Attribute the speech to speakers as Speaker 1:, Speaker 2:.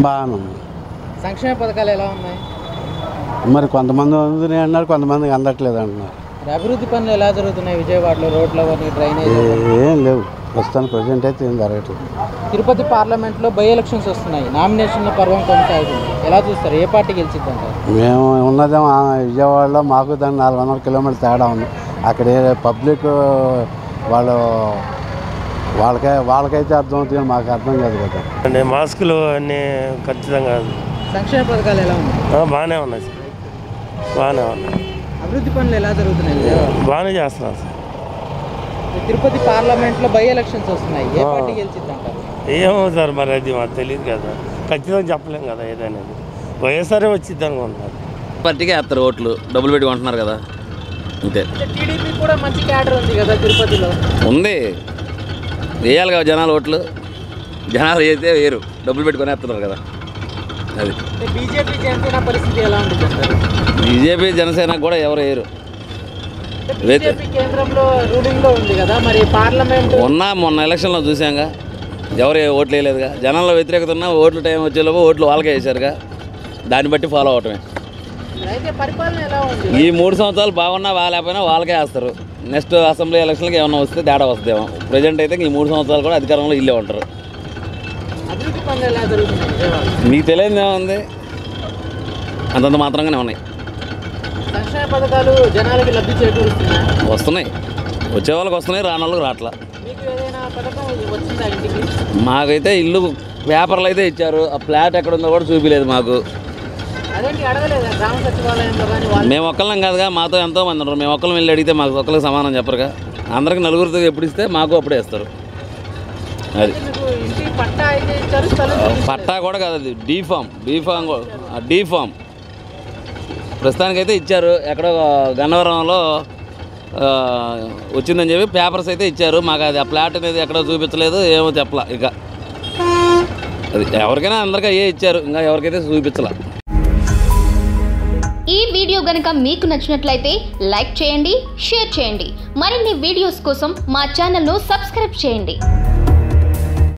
Speaker 1: బాగానే ఉంది
Speaker 2: సంక్షేమ పథకాలు ఎలా ఉన్నాయి
Speaker 1: మరి కొంతమంది అందుతున్నాయి అన్నారు కొంతమందికి అందట్లేదు అంటున్నారు
Speaker 2: మరి అభివృద్ధి పనులు ఎలా జరుగుతున్నాయి విజయవాడలో రోడ్లు అవన్నీ డ్రైనేజ్
Speaker 1: ఏం లేవు ప్రస్తుతానికి ప్రజెంట్ అయితే ఏం జరగట్లేదు
Speaker 2: తిరుపతి పార్లమెంట్లో బై ఎలక్షన్స్ వస్తున్నాయి నామినేషన్ల పర్వం కొనసాగుతుంది ఎలా చూస్తారు ఏ పార్టీ గెలిచిద్ది అంటారు
Speaker 1: మేము ఉన్నదేమో ఆ విజయవాడలో మాకు దాని నాలుగు వందల కిలోమీటర్ తేడా ఉంది అక్కడ ఏ పబ్లిక్ వాళ్ళు వాళ్ళకై వాళ్ళకైతే అర్థం అవుతుంది కానీ మాకు అర్థం కాదు కదా
Speaker 3: అంటే మాస్కులు అన్నీ ఖచ్చితంగా
Speaker 2: సంక్షేమ పథకాలు ఎలా ఉన్నాయి
Speaker 3: ఆ, బాగానే ఉన్నాయి సార్ బాగానే ఉన్నాయి
Speaker 2: అభివృద్ధి పనులు ఎలా జరుగుతున్నాయి విజయవాడలో?
Speaker 3: బాగానే చేస్తున్నాం సార్
Speaker 2: ఈ తిరుపతి పార్లమెంట్లో బై ఎలక్షన్స్ వస్తున్నాయి ఏ పార్టీ గెలిచిద్ది అంటారు
Speaker 3: ఏమో సార్ మరి అది మాకు తెలియదు కదా ఖచ్చితంగా చెప్పలేం కదా ఏదనేది వైఎస్ఆర్ వచ్చింది అనుకుంటున్నారు
Speaker 4: పార్టీకే వేస్తారు ఓట్లు డబ్బులు పెట్టి కొంటున్నారు కదా అంతే
Speaker 2: టీడీపీ కూడా మంచి క్యాడర్ ఉంది కదా తిరుపతిలో
Speaker 4: ఉంది వేయాలి కదా జనాలు ఓట్లు జనాలు వేస్తే వేరు డబ్బులు పెట్టుకొని వేస్తున్నారు కదా అది
Speaker 2: బీజేపీ జనసేన పరిస్థితి ఎలా ఉంటుంది అంటారు
Speaker 4: బీజేపీ జనసేన కూడా ఎవరు వేయరు
Speaker 2: బీజేపీ కేంద్రంలో రూలింగ్ లో ఉంది కదా మరి పార్లమెంట్
Speaker 4: మొన్న మొన్న ఎలక్షన్లో చూసాంగా ఎవరు ఏ ఓట్లు వేయలేదుగా జనాల్లో వ్యతిరేకత ఉన్నా ఓట్లు టైం వచ్చేలోపు ఓట్లు వాళ్ళకే వేశారుగా దాన్ని బట్టి ఫాలో అవటమే
Speaker 2: అయితే పరిపాలన ఎలా ఉంది
Speaker 4: ఈ మూడు సంవత్సరాలు బాగున్నా బాగాలేకపోయినా వాళ్ళకే వేస్తారు నెక్స్ట్ అసెంబ్లీ ఎలక్షన్కి ఏమన్నా వస్తే తేడా వస్తుందేమో ప్రజెంట్ అయితే ఈ మూడు సంవత్సరాలు కూడా అధికారంలో ఇల్లే ఉంటారు
Speaker 2: అభివృద్ధి పనులు ఎలా జరుగుతున్నాయి విజయవాడలో?
Speaker 4: మీకు తెలియదు ఏముంది అంతంత మాత్రంగానే ఉన్నాయి
Speaker 2: సంక్షేమ పథకాలు జనాలకి లబ్ధి చేకూరుస్తున్నాయి
Speaker 4: వస్తున్నాయి వచ్చే వాళ్ళకి వస్తున్నాయి రాని వాళ్ళకి రావట్లా
Speaker 2: మీకు ఏదైనా పథకం వచ్చిందా ఇంటికి
Speaker 4: మాకైతే ఇల్లు పేపర్లు అయితే ఇచ్చారు ఆ ఫ్లాట్ ఎక్కడ ఉందో కూడా చూపించలేదు మాకు
Speaker 2: అదేంటి అడగలేదా గ్రామ సచివాలయంలో కానీ వాళ్ళు
Speaker 4: మేము ఒక్కళ్ళం కాదుగా మాతో ఎంతో మంది ఉన్నారు మేము ఒక్కళ్ళం వెళ్ళి అడిగితే మాకు ఒక్కరికి సమానం చెప్పరుగా అందరికి నలుగురితో ఎప్పుడు ఇస్తే మాకు అప్పుడే ఇస్తారు అది
Speaker 2: మీకు ఇంటి పట్టా అయితే ఇచ్చారు స్థలం చూపించారు.
Speaker 4: పట్టా కూడా కాదు అది డీఫామ్ డీఫామ్ డీఫామ్ ప్రస్తుతానికైతే ఇచ్చారు ఎక్కడో గన్నవరంలో ఆ, వచ్చిందని చెప్పి పేపర్స్ అయితే ఇచ్చారు మాకు అది ఆ ప్లాట్ అనేది ఎక్కడో చూపించలేదు ఏమో చెప్పలా ఇక అది ఎవరికైనా అందరికీ అయ్యే ఇచ్చారు ఇంకా ఎవరికైతే చూపించలా
Speaker 5: ఈ వీడియో గనుక మీకు నచ్చినట్లయితే లైక్ చేయండి షేర్ చేయండి మరిన్ని వీడియోస్ కోసం మా ఛానల్ను సబ్స్క్రైబ్ చేయండి